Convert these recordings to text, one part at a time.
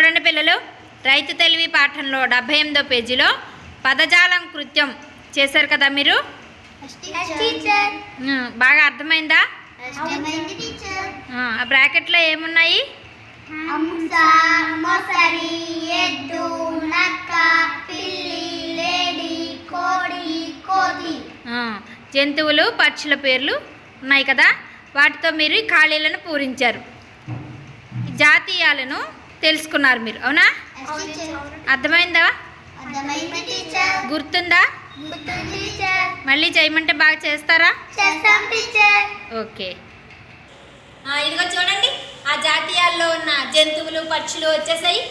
చూడండి పిల్లలు రైతు తెలివి పాఠంలో డెబ్బై ఎనిమిదో పేజీలో పదజాలం కృత్యం చేశారు కదా మీరు టీచర్ ఉమ్, బాగా అర్థమైందా అర్థమైంది టీచర్ ఆ, ఆ బ్రాకెట్లో ఏమున్నాయి హంస మొసలి ఎద్దు నక్క పిల్లి లేడి కోడి కోతి ఆ, జంతువులు పక్షుల పేర్లు ఉన్నాయి కదా వాటితో మీరు ఈ ఖాళీలను పూరించారు ఈ జాతీయాలను తెలుసుకున్నారు మీరు అవునా అర్థమైందా అర్థమైంది టీచర్ గుర్తుందా గుర్తుంది టీచర్ మళ్ళీ చేయమంటే బాగా చేస్తారా చేస్తాం టీచర్ ఓకే ఇదిగో చూడండి ఆ జాతీయాల్లో ఉన్న జంతువులు పక్షులు వచ్చేసాయి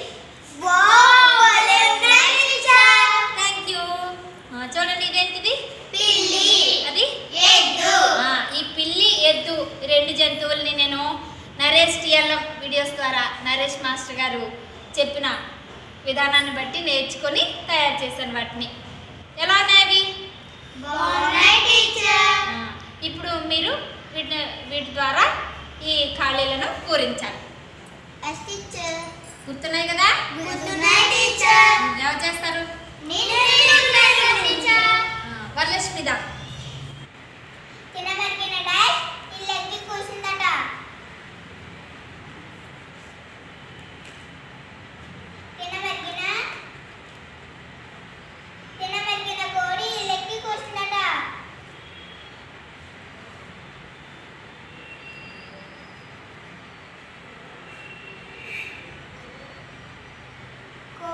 థ్యాంక్ యూ చూడండి ఇదేంటిది పిల్లి అది ఎద్దు ఆ, ఈ పిల్లి ఎద్దు ఈ రెండు జంతువుల్ని నేను నరేష్ టిఎల్ఎం వీడియోస్ ద్వారా నరేష్ మాస్టర్ గారు చెప్పిన విధానాన్ని బట్టి నేర్చుకొని తయారు చేశాను వాటిని ఎలా ఉన్నాయి అవి బాగున్నాయి టీచర్ ఆ, ఇప్పుడు మీరు వీటిని వీటి ద్వారా ఈ ఖాళీలను పూరించాలి ఎస్ టీచర్ గుర్తున్నాయి కదా గుర్తున్నాయి టీచర్ ఎవరు చేస్తారు నేను టీచర్ ఆ, వరలక్ష్మిదా తినమరిగిన డాష్ ఇల్లెక్కి కూర్చుందట తినమరిగిన తినమరిగిన కోడి ఇల్లెక్కి కూర్చుందట కో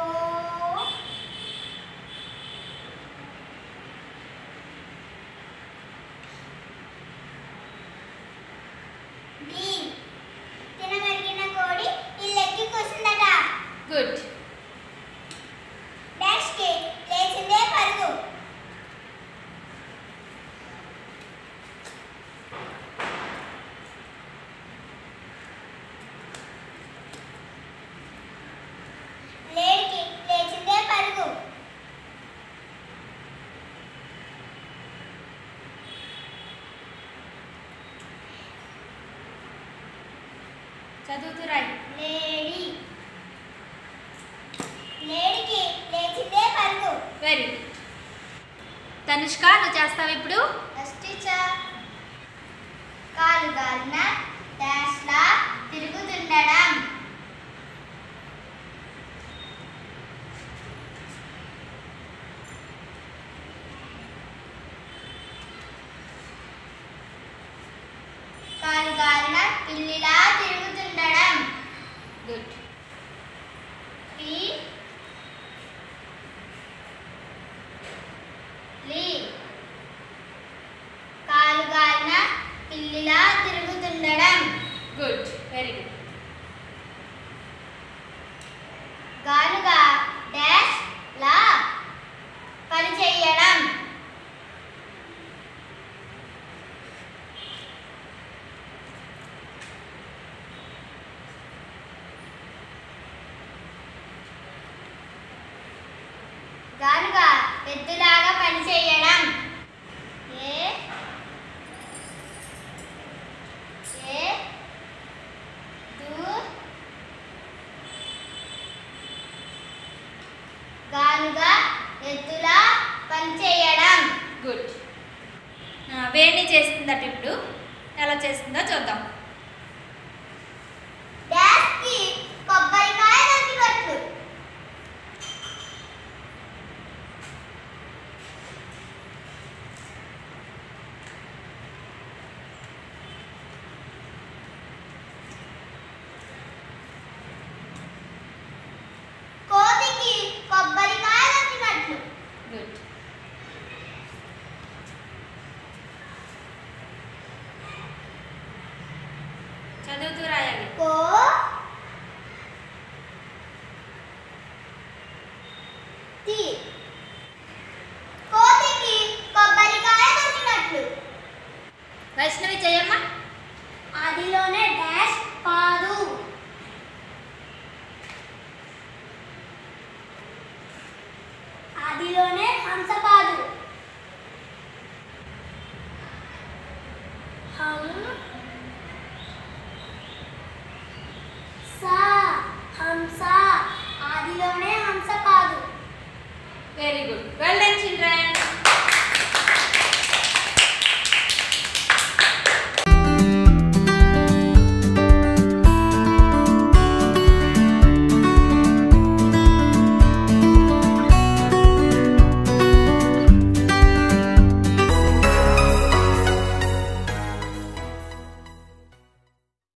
బి తినమరిగిన కోడి ఇల్లెక్కి కూర్చుందట గుడ్ డాష్ కి లేచిందే పరుగు లేడికి లేచిందే పరుగు చదువుతూ రాయి లేడి లేడికి లేచిందే పరుగు వెరీ గుడ్ తనుష్క నువ్వు చేస్తావు ఇప్పుడు ఫస్ట్ టీచర్ కాలు గాలిన డాష్ లా తిరుగుతుండడం కాలు గాలిన పిల్లిలా తిరుగుతుండడం గుడ్ పి లీ కాలు గాలిన పిల్లిలా తిరుగుతుండడం గుడ్ వెరీ గుడ్ గాలుగా డాష్ లా పని చెయ్యడం గాలుగా ఎద్దులాగా పని చేయడం ఏ ఏ దు గాలుగా ఎద్దులా పని చేయడం గుడ్ వేణి చేస్తుందట ఇప్పుడు ఎలా చేస్తుందో చూద్దాం డాష్ కి కొబ్బరికాయ దొరికినట్లు కోతికి కొబ్బరికాయ దొరికినట్లు గుడ్ చదువుతూ రాయాలి కో తి కోతికి కొబ్బరికాయ దొరికినట్లు వైష్ణవి చేయమ్మా అదిలోనే డాష్ పాదు అదిలోనే హంసపాదు హం సా హంస ఆదిలోనే హంసపాదు very good well done children